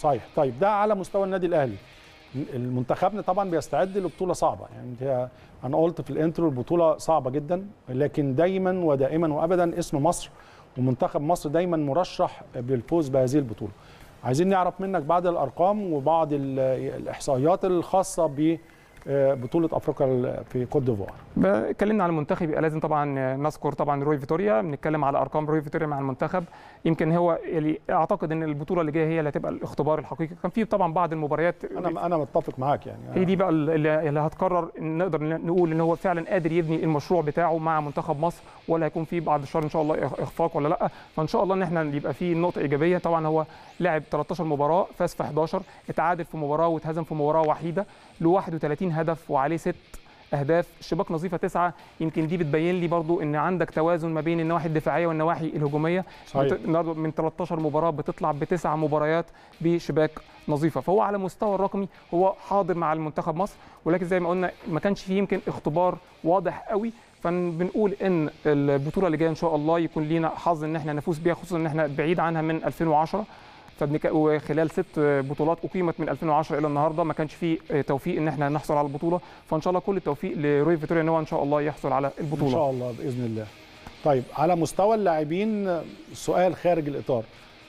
صحيح طيب ده على مستوى النادي الاهلي المنتخبنا طبعا بيستعد لبطوله صعبه يعني هي انا قلت في الانترو البطوله صعبه جدا لكن دايما ودائما وابدا اسم مصر ومنتخب مصر دايما مرشح بالفوز بهذه البطوله عايزين نعرف منك بعض الارقام وبعض الاحصائيات الخاصه ب بطولة افريقيا في كوت ديفوار. اتكلمنا عن المنتخب يبقى لازم طبعا نذكر طبعا روي فيتوريا بنتكلم على ارقام روي فيتوريا مع المنتخب يمكن هو اللي اعتقد ان البطوله اللي جايه هي اللي هتبقى الاختبار الحقيقي كان في طبعا بعض المباريات انا انا متفق معاك يعني هي دي بقى اللي, اللي هتقرر نقدر نقول ان هو فعلا قادر يبني المشروع بتاعه مع منتخب مصر ولا هيكون في بعد الشهر ان شاء الله اخفاق ولا لا فان شاء الله ان احنا يبقى في نقطه ايجابيه طبعا هو لعب 13 مباراه فاز في 11 اتعادل في مباراه واتهزم في مباراه وحيده له 31 هدف وعليه ست اهداف شباك نظيفه تسعه يمكن دي بتبين لي برضو ان عندك توازن ما بين النواحي الدفاعيه والنواحي الهجوميه صحيح. النهارده من 13 مباراه بتطلع بتسع مباريات بشباك نظيفه فهو على مستوى الرقمي هو حاضر مع المنتخب مصر ولكن زي ما قلنا ما كانش فيه يمكن اختبار واضح قوي فبنقول ان البطوله اللي جايه ان شاء الله يكون لينا حظ ان احنا نفوز بيها خصوصا ان احنا بعيد عنها من 2010 فبنك... وخلال ست بطولات اقيمت من 2010 الى النهارده ما كانش فيه توفيق ان احنا نحصل على البطوله فان شاء الله كل التوفيق لروي فيتوريا ان هو ان شاء الله يحصل على البطوله ان شاء الله باذن الله طيب على مستوى اللاعبين سؤال خارج الاطار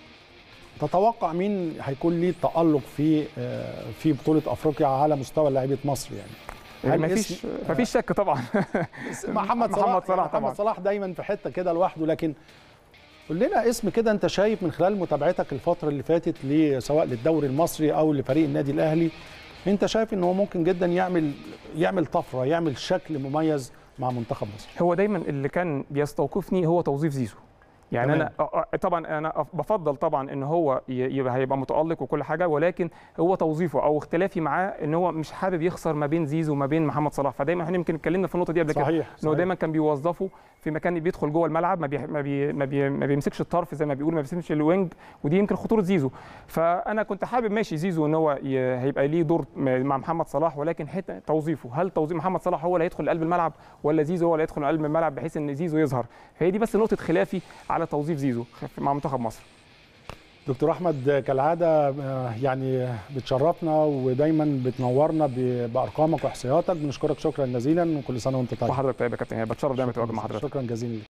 تتوقع مين هيكون ليه تالق في في بطوله افريقيا على مستوى لاعيبه مصر يعني ما فيش ما فيش شك طبعا محمد صلاح محمد صلاح محمد طبعا صلاح دايما في حته كده لوحده لكن قول لنا اسم كده انت شايف من خلال متابعتك الفتره اللي فاتت سواء للدوري المصري او لفريق النادي الاهلي انت شايف ان هو ممكن جدا يعمل يعمل طفره يعمل شكل مميز مع منتخب مصر هو دايما اللي كان بيستوقفني هو توظيف زيزو يعني تمام. انا طبعا انا بفضل طبعا ان هو يبقى هيبقى متالق وكل حاجه ولكن هو توظيفه او اختلافي معاه ان هو مش حابب يخسر ما بين زيزو وما بين محمد صلاح فدايما احنا يمكن اتكلمنا في النقطه دي قبل كده صحيح ان هو صحيح. دايما كان بيوظفه في مكان بيدخل جوه الملعب ما بي ما, بي ما, بي ما بيمسكش الطرف زي ما بيقول ما بيمسكش الوينج ودي يمكن خطوره زيزو فانا كنت حابب ماشي زيزو ان هو ي- هيبقى ليه دور مع محمد صلاح ولكن حته توظيفه هل توظيف محمد صلاح هو اللي هيدخل قلب الملعب ولا زيزو هو اللي هيدخل قلب الملعب بحيث ان زيزو يظهر فهي دي بس نقطه خلافي على توظيف زيزو مع منتخب مصر دكتور احمد كالعاده آه، يعني بتشرفنا ودايما بتنورنا ب- بارقامك واحصائياتك بنشكرك شكرا جزيلا وكل سنه وانت طيب وحضرتك طيب يا كابتن بتشرف دايما تواجد مع حضرتك شكرا جزيلا